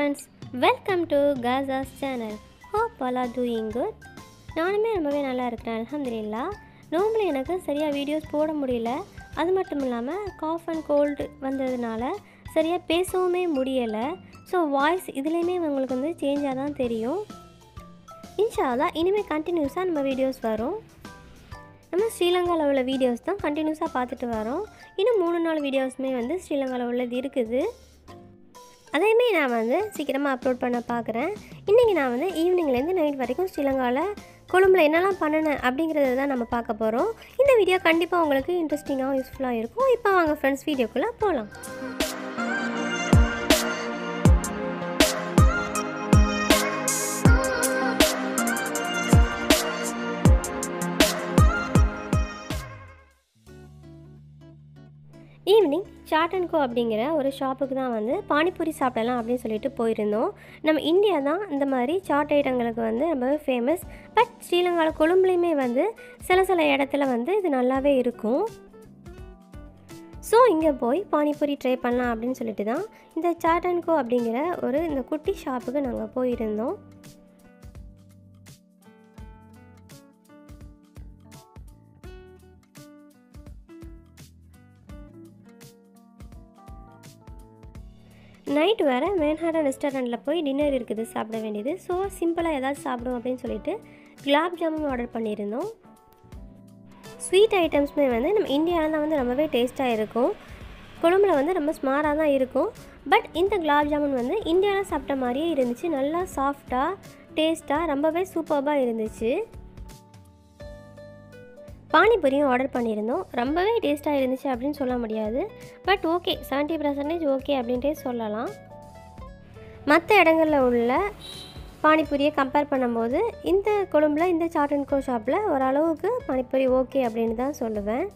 friends welcome to காசாஸ் channel hope all are doing good நானுமே ரொம்பவே நல்லா இருக்கிறேன் அல்ஹம்துலில்லா நோம்பில் எனக்கு சரியாக வீடியோஸ் போட முடியல அது மட்டும் இல்லாமல் காஃப் அண்ட் கோல்டு வந்ததுனால சரியாக பேசவுமே முடியலை ஸோ வாய்ஸ் இதுலேயுமே உங்களுக்கு வந்து சேஞ்சாக தான் தெரியும் இன்ஷால்லா இனிமேல் கண்டினியூஸாக நம்ம வீடியோஸ் வரும் நம்ம ஸ்ரீலங்காவில் உள்ள வீடியோஸ் தான் கண்டினியூஸாக பார்த்துட்டு வரோம் இன்னும் மூணு நாலு வீடியோஸுமே வந்து ஸ்ரீலங்காவில் உள்ளது இருக்குது அதையுமே நான் வந்து சீக்கிரமாக அப்லோட் பண்ண பார்க்குறேன் இன்றைக்கி நான் வந்து ஈவினிங்லேருந்து நைட் வரைக்கும் ஸ்ரீலங்காவில் கொழும்புல என்னெல்லாம் பண்ணினேன் அப்படிங்கிறத தான் நம்ம பார்க்க போகிறோம் இந்த வீடியோ கண்டிப்பாக உங்களுக்கு இன்ட்ரெஸ்டிங்காகவும் யூஸ்ஃபுல்லாக இருக்கும் இப்போ வாங்க ஃப்ரெண்ட்ஸ் வீடியோக்குள்ளே போகலாம் ஈவினிங் சாட் அண்ட் கோ அப்படிங்கிற ஒரு ஷாப்புக்கு தான் வந்து பானிபூரி சாப்பிடலாம் அப்படின்னு சொல்லிட்டு போயிருந்தோம் நம்ம இந்தியா தான் இந்த மாதிரி சாட் ஐட்டங்களுக்கு வந்து ரொம்பவே ஃபேமஸ் பட் ஸ்ரீலங்காவில் கொழும்புலையுமே வந்து சில சில இடத்துல வந்து இது நல்லாவே இருக்கும் ஸோ இங்கே போய் பானிபூரி ட்ரை பண்ணலாம் அப்படின்னு சொல்லிட்டு தான் இந்த சாட் அண்ட் கோ அப்படிங்கிற ஒரு இந்த குட்டி ஷாப்புக்கு நாங்கள் போயிருந்தோம் நைட் வேறு மேன்ஹாட்டன் ரெஸ்டாரண்ட்டில் போய் டின்னர் இருக்குது சாப்பிட வேண்டியது ஸோ சிம்பிளாக ஏதாவது சாப்பிடுவோம் அப்படின்னு சொல்லிட்டு குலாப் ஜாமுன் ஆர்டர் பண்ணியிருந்தோம் ஸ்வீட் ஐட்டம்ஸுமே வந்து நம்ம இந்தியாவில் தான் வந்து ரொம்பவே டேஸ்ட்டாக இருக்கும் கொழும்புல வந்து ரொம்ப ஸ்மாராக தான் இருக்கும் பட் இந்த குலாப் ஜாமுன் வந்து இந்தியாவில் சாப்பிட்ட மாதிரியே இருந்துச்சு நல்லா சாஃப்டாக டேஸ்ட்டாக ரொம்பவே சூப்பர்பாக இருந்துச்சு பானிபூரியும் ஆர்டர் பண்ணியிருந்தோம் ரொம்பவே டேஸ்ட்டாக இருந்துச்சு அப்படின்னு சொல்ல முடியாது but okay seventy percentage okay அப்படின்ட்டே சொல்லலாம் மற்ற இடங்களில் உள்ள பானிபூரியை கம்பேர் பண்ணும்போது இந்த கொழும்பில் இந்த சாட் அண்ட் கோ ஷாப்பில் ஓரளவுக்கு பானிபூரி ஓகே அப்படின்னு தான் சொல்லுவேன்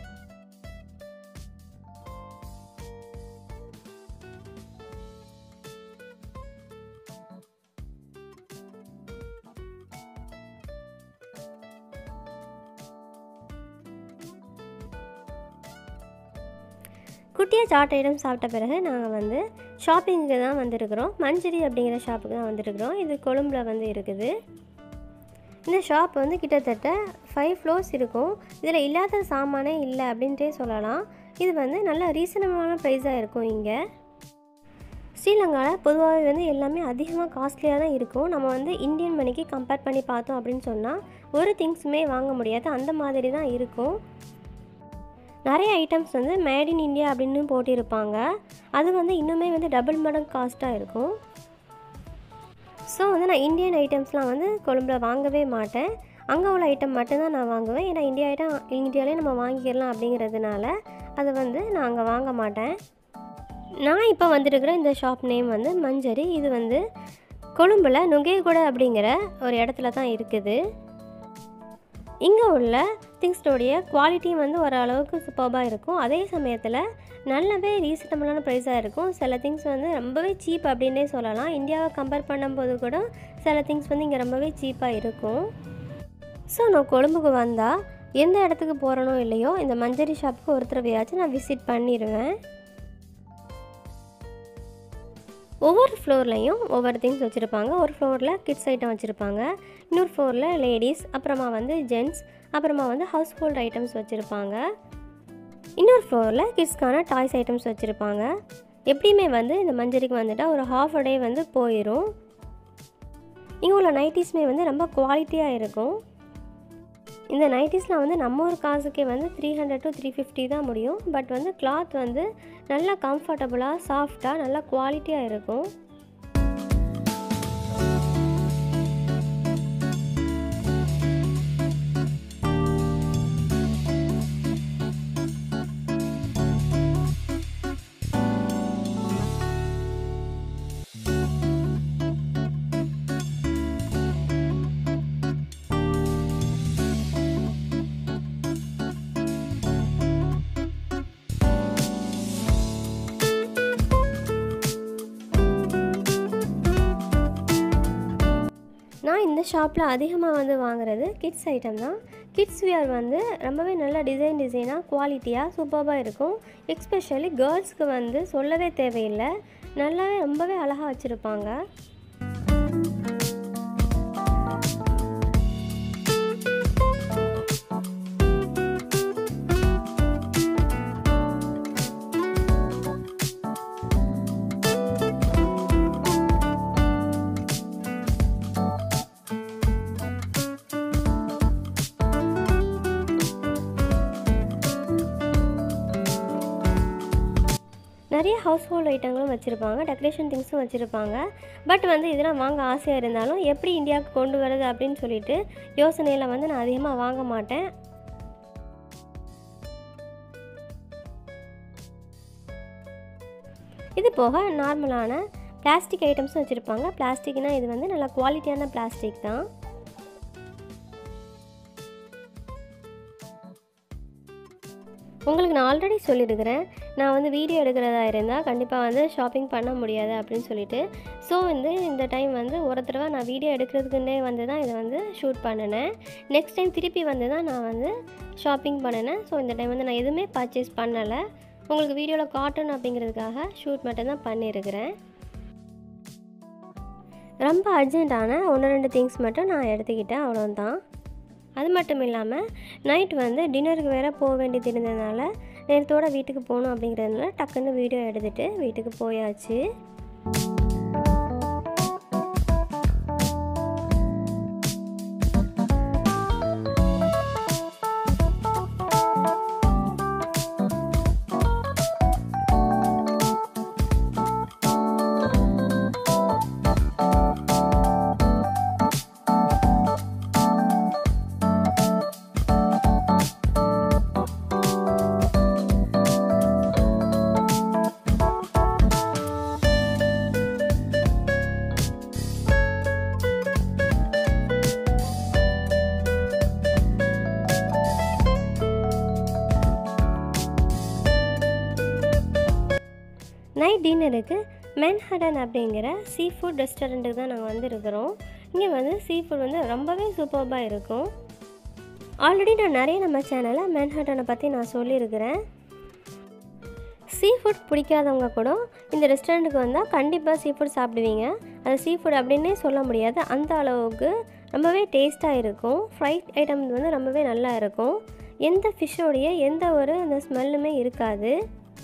குட்டியாக சாட் ஐட்டம் சாப்பிட்ட பிறகு நாங்கள் வந்து ஷாப்பிங்க்கு தான் வந்திருக்கிறோம் மஞ்சரி அப்படிங்கிற ஷாப்புக்கு தான் வந்திருக்கிறோம் இது கொழும்பில் வந்து இருக்குது இந்த ஷாப் வந்து கிட்டத்தட்ட ஃபைவ் ஃப்ளோர்ஸ் இருக்கும் இதில் இல்லாத சாமானே இல்லை அப்படின்ட்டே சொல்லலாம் இது வந்து நல்ல ரீசனபிளான ப்ரைஸாக இருக்கும் இங்கே ஸ்ரீலங்காவில் பொதுவாகவே வந்து எல்லாமே அதிகமாக காஸ்ட்லியாக தான் இருக்கும் நம்ம வந்து இந்தியன் மணிக்கு கம்பேர் பண்ணி பார்த்தோம் அப்படின்னு சொன்னால் ஒரு திங்ஸுமே வாங்க முடியாது அந்த மாதிரி தான் இருக்கும் நிறைய ஐட்டம்ஸ் வந்து மேட் இன் இந்தியா அப்படின்னு போட்டிருப்பாங்க அது வந்து இன்னுமே வந்து டபுள் மடங்கு காஸ்ட்டாக இருக்கும் ஸோ வந்து நான் இந்தியன் ஐட்டம்ஸ்லாம் வந்து கொழும்பில் வாங்கவே மாட்டேன் அங்கே உள்ள ஐட்டம் மட்டும்தான் நான் வாங்குவேன் ஏன்னா இந்தியா ஐட்டம் இந்தியாவிலே நம்ம வாங்கிக்கலாம் அப்படிங்கிறதுனால அது வந்து நான் அங்கே வாங்க மாட்டேன் நான் இப்போ வந்துருக்கிற இந்த ஷாப் நேம் வந்து மஞ்சரி இது வந்து கொழும்பில் நுகேகுட அப்படிங்கிற ஒரு இடத்துல தான் இருக்குது இங்கே உள்ள திங்ஸோடைய குவாலிட்டியும் வந்து ஓரளவுக்கு சூப்பராக இருக்கும் அதே சமயத்தில் நல்லாவே ரீசனபிளான ப்ரைஸாக இருக்கும் சில திங்ஸ் வந்து ரொம்பவே சீப் அப்படின்னே சொல்லலாம் இந்தியாவை கம்பேர் பண்ணும்போது கூட சில திங்ஸ் வந்து இங்கே ரொம்பவே சீப்பாக இருக்கும் ஸோ நான் கொழும்புக்கு வந்தால் எந்த இடத்துக்கு போகிறனோ இல்லையோ இந்த மஞ்சரி ஷாப்புக்கு ஒரு தடவையாச்சும் நான் விசிட் பண்ணிடுவேன் ஒவ்வொரு ஃப்ளோர்லேயும் ஒவ்வொரு திங்ஸ் வச்சுருப்பாங்க ஒரு ஃப்ளோரில் கிட்ஸ் ஐட்டம் வச்சுருப்பாங்க இன்னொரு ஃப்ளோரில் லேடிஸ் அப்புறமா வந்து ஜென்ட்ஸ் அப்புறமா வந்து ஹவுஸ் ஹோல்ட் ஐட்டம்ஸ் வச்சுருப்பாங்க இன்னொரு ஃப்ளோரில் கிட்ஸ்க்கான டாய்ஸ் ஐட்டம்ஸ் வச்சுருப்பாங்க எப்படியுமே வந்து இந்த மஞ்சரிக்கு வந்துட்டால் ஒரு ஹாஃப் அ டே வந்து போயிடும் இங்கே உள்ள நைட்டிஸுமே வந்து ரொம்ப குவாலிட்டியாக இருக்கும் இந்த நைட்டிஸ்லாம் வந்து நம்ம ஒரு காசுக்கே வந்து three hundred to three fifty தான் முடியும் பட் வந்து கிளாத் வந்து நல்லா கம்ஃபர்டபுளாக சாஃப்டாக நல்லா குவாலிட்டியாக இருக்கும் இந்த ஷாப்பில் அதிகமாக வந்து வாங்குறது கிட்ஸ் ஐட்டம் தான் கிட்ஸ் வியர் வந்து ரொம்பவே நல்ல டிசைன் டிசைனாக குவாலிட்டியாக சூப்பராக இருக்கும் எக்ஸ்பெஷலி கேர்ள்ஸ்க்கு வந்து சொல்லவே தேவையில்லை நல்லாவே ரொம்பவே அழகாக வச்சுருப்பாங்க நிறைய ஹவுஸ் ஹோல்ட் ஐட்டங்களும் வச்சுருப்பாங்க டெக்கரேஷன் திங்ஸும் வச்சுருப்பாங்க பட் வந்து இதெல்லாம் வாங்க ஆசையாக இருந்தாலும் எப்படி இந்தியாவுக்கு கொண்டு வரது அப்படின்னு சொல்லிட்டு யோசனையில் வந்து நான் அதிகமாக வாங்க மாட்டேன் இது போக நார்மலான பிளாஸ்டிக் ஐட்டம்ஸும் வச்சுருப்பாங்க பிளாஸ்டிக்னால் இது வந்து நல்ல குவாலிட்டியான பிளாஸ்டிக் தான் உங்களுக்கு நான் ஆல்ரெடி சொல்லியிருக்கிறேன் நான் வந்து வீடியோ எடுக்கிறதா இருந்தால் கண்டிப்பாக வந்து ஷாப்பிங் பண்ண முடியாது அப்படின்னு சொல்லிட்டு ஸோ வந்து இந்த டைம் வந்து ஒரு தடவை நான் வீடியோ எடுக்கிறதுக்குன்னே வந்து தான் இதை வந்து ஷூட் பண்ணினேன் நெக்ஸ்ட் டைம் திருப்பி வந்து தான் நான் வந்து ஷாப்பிங் பண்ணினேன் ஸோ இந்த டைம் வந்து நான் எதுவுமே பர்ச்சேஸ் பண்ணலை உங்களுக்கு வீடியோவில் காட்டணும் அப்படிங்கிறதுக்காக ஷூட் மட்டும் தான் பண்ணியிருக்கிறேன் ரொம்ப அர்ஜென்ட்டான ஒன்று ரெண்டு திங்ஸ் மட்டும் நான் எடுத்துக்கிட்டேன் அவ்வளோதான் அது மட்டும் இல்லாமல் நைட் வந்து டின்னருக்கு வேறு போக வேண்டியது இருந்ததுனால நேரத்தோட வீட்டுக்கு போகணும் அப்படிங்கிறதுனால டக்குன்னு வீடியோ எடுத்துகிட்டு வீட்டுக்கு போயாச்சு நைட் டின்னருக்கு மென்ஹடன் அப்படிங்கிற சீ ஃபுட் ரெஸ்டாரண்ட்டுக்கு தான் நாங்கள் வந்து இருக்கிறோம் இங்கே வந்து சீ ஃபுட் வந்து ரொம்பவே சூப்பர்பாக இருக்கும் ஆல்ரெடி நான் நிறைய நம்ம சேனலில் மென்ஹட்டனை பற்றி நான் சொல்லியிருக்கிறேன் சீ ஃபுட் பிடிக்காதவங்க கூட இந்த ரெஸ்டாரண்ட்டுக்கு வந்தால் கண்டிப்பாக சீ ஃபுட் சாப்பிடுவீங்க அது சீ ஃபுட் அப்படின்னே சொல்ல முடியாது அந்த அளவுக்கு ரொம்பவே டேஸ்ட்டாக இருக்கும் ஃப்ரைட் ஐட்டம் வந்து ரொம்பவே நல்லா இருக்கும் எந்த ஃபிஷ்ஷோடைய எந்த ஒரு அந்த ஸ்மெல்லுமே இருக்காது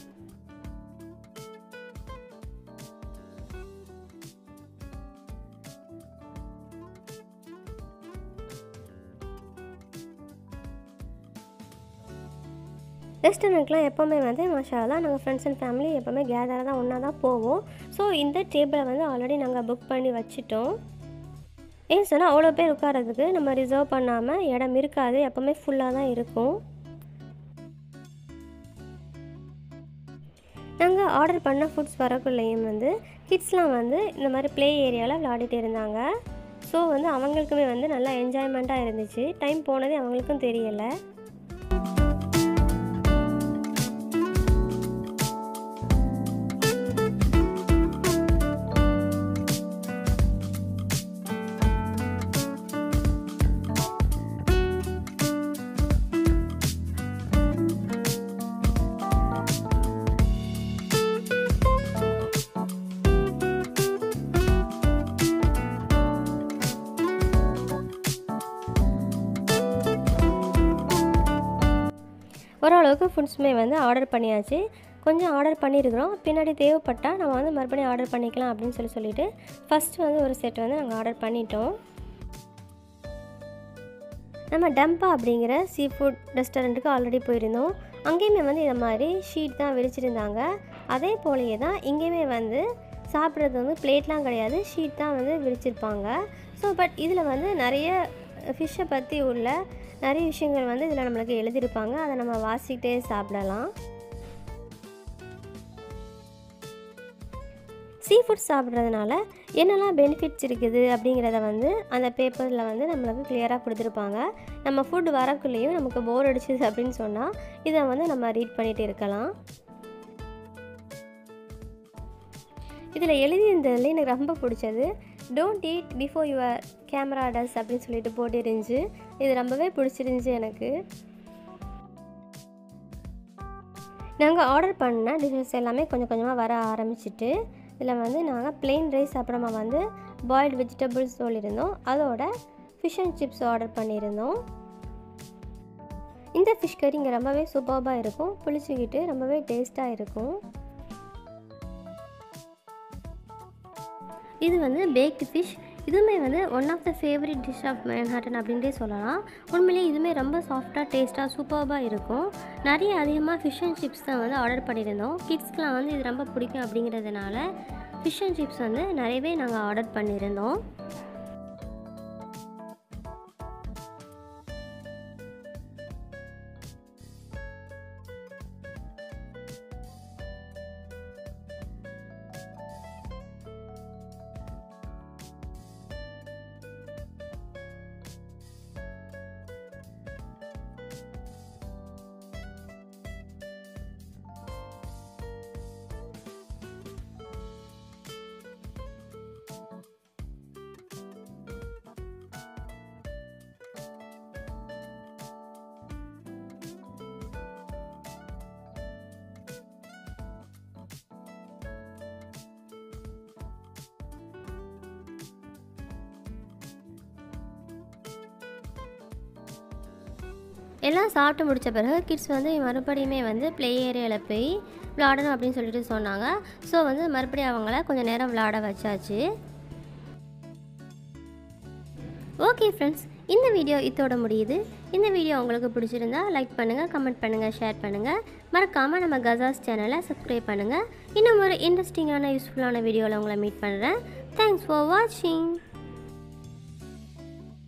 ரெஸ்டாரண்ட்லாம் எப்போவுமே வந்து மஷாலாம் நாங்கள் ஃப்ரெண்ட்ஸ் அண்ட் ஃபேமிலி எப்போவுமே கேதராக தான் ஒன்றா தான் போவோம் ஸோ இந்த டேபிளை வந்து ஆல்ரெடி நாங்கள் புக் பண்ணி வச்சுட்டோம் ஏன் சொன்னால் அவ்வளோ பேர் உட்காரதுக்கு நம்ம ரிசர்வ் பண்ணாமல் இடம் இருக்காது எப்போவுமே ஃபுல்லாக தான் இருக்கும் நாங்கள் ஆர்டர் பண்ண ஃபுட்ஸ் வரக்குள்ளேயும் வந்து கிட்ஸ்லாம் வந்து இந்த மாதிரி ப்ளே ஏரியாவில் விளையாடிட்டு இருந்தாங்க ஸோ வந்து அவங்களுக்குமே வந்து நல்லா என்ஜாய்மெண்ட்டாக இருந்துச்சு டைம் போனதே அவங்களுக்கும் தெரியலை ஓரளவுக்கு ஃபுட்ஸுமே வந்து ஆர்டர் பண்ணியாச்சு கொஞ்சம் ஆர்டர் பண்ணியிருக்கிறோம் பின்னாடி தேவைப்பட்டால் நம்ம வந்து மறுபடியும் ஆர்டர் பண்ணிக்கலாம் அப்படின்னு சொல்லி சொல்லிட்டு ஃபஸ்ட்டு வந்து ஒரு செட் வந்து நாங்கள் ஆர்டர் பண்ணிட்டோம் நம்ம டம்பா அப்படிங்கிற சீ ஃபுட் ரெஸ்டாரண்ட்டுக்கு ஆல்ரெடி போயிருந்தோம் அங்கேயுமே வந்து இந்த மாதிரி ஷீட் தான் விரிச்சிருந்தாங்க அதே போலயே தான் இங்கேயுமே வந்து சாப்பிட்றது வந்து பிளேட்லாம் கிடையாது ஷீட் தான் வந்து விரிச்சிருப்பாங்க ஸோ பட் இதில் வந்து நிறைய ஃபிஷ்ஷை பற்றி உள்ள நிறைய விஷயங்கள் வந்து இதில் நம்மளுக்கு எழுதியிருப்பாங்க அதை நம்ம வாசிக்கிட்டே சாப்பிடலாம் சீ ஃபுட் சாப்பிட்றதுனால என்னெல்லாம் பெனிஃபிட்ஸ் இருக்குது அப்படிங்கிறத வந்து அந்த பேப்பரில் வந்து நம்மளுக்கு கிளியராக கொடுத்துருப்பாங்க நம்ம ஃபுட் வரக்குள்ளேயும் நமக்கு போர் அடிச்சுது அப்படின்னு சொன்னால் இதை வந்து நம்ம ரீட் பண்ணிகிட்டு இருக்கலாம் இதில் எழுதியிருந்ததுல எனக்கு ரொம்ப பிடிச்சது don't eat before your camera does அப்படின்னு சொல்லிட்டு போட்டு இருந்துச்சு இது ரொம்பவே பிடிச்சிருந்துச்சி எனக்கு நாங்கள் ஆர்டர் பண்ண டிஷ்ஷஸ் எல்லாமே கொஞ்சம் கொஞ்சமாக வர ஆரம்பிச்சிட்டு இதில் வந்து நாங்கள் plain ரைஸ் அப்புறமா வந்து பாயில்டு வெஜிடபிள்ஸ் சொல்லியிருந்தோம் அதோட ஃபிஷ் அண்ட் சிப்ஸ் ஆர்டர் பண்ணியிருந்தோம் இந்த ஃபிஷ் கறி இங்கே ரொம்பவே சூப்பராக இருக்கும் புளிச்சிக்கிட்டு ரொம்பவே டேஸ்ட்டாக இருக்கும் இது வந்து பேக்டு ஃபிஷ் இதுவுமே வந்து one of the favourite dish of Manhattan அப்படின்றே சொல்லலாம் உண்மையிலேயே இதுவுமே ரொம்ப சாஃப்டாக டேஸ்ட்டாக சூப்பராக இருக்கும் நிறைய அதிகமாக ஃபிஷ் அண்ட் சிப்ஸ் தான் வந்து ஆர்டர் பண்ணியிருந்தோம் கிட்ஸ்க்கெலாம் வந்து இது ரொம்ப பிடிக்கும் அப்படிங்கிறதுனால ஃபிஷ் அண்ட் சிப்ஸ் வந்து நிறையவே நாங்கள் ஆர்டர் பண்ணியிருந்தோம் எல்லாம் சாப்பிட்டு முடித்த பிறகு கிட்ஸ் வந்து மறுபடியுமே வந்து ப்ளே ஏரியாவில் போய் விளாடணும் அப்படின்னு சொல்லிட்டு சொன்னாங்க ஸோ வந்து மறுபடியும் அவங்கள கொஞ்சம் நேரம் விளாட வச்சாச்சு ஓகே ஃப்ரெண்ட்ஸ் இந்த வீடியோ இதோட முடியுது இந்த வீடியோ உங்களுக்கு பிடிச்சிருந்தா லைக் பண்ணுங்கள் கமெண்ட் பண்ணுங்கள் ஷேர் பண்ணுங்கள் மறக்காமல் நம்ம கசாஸ் சேனலை சப்ஸ்கிரைப் பண்ணுங்கள் இன்னும் ஒரு இன்ட்ரெஸ்டிங்கான யூஸ்ஃபுல்லான வீடியோவில் உங்களை மீட் பண்ணுறேன் தேங்க்ஸ் ஃபார் வாட்சிங்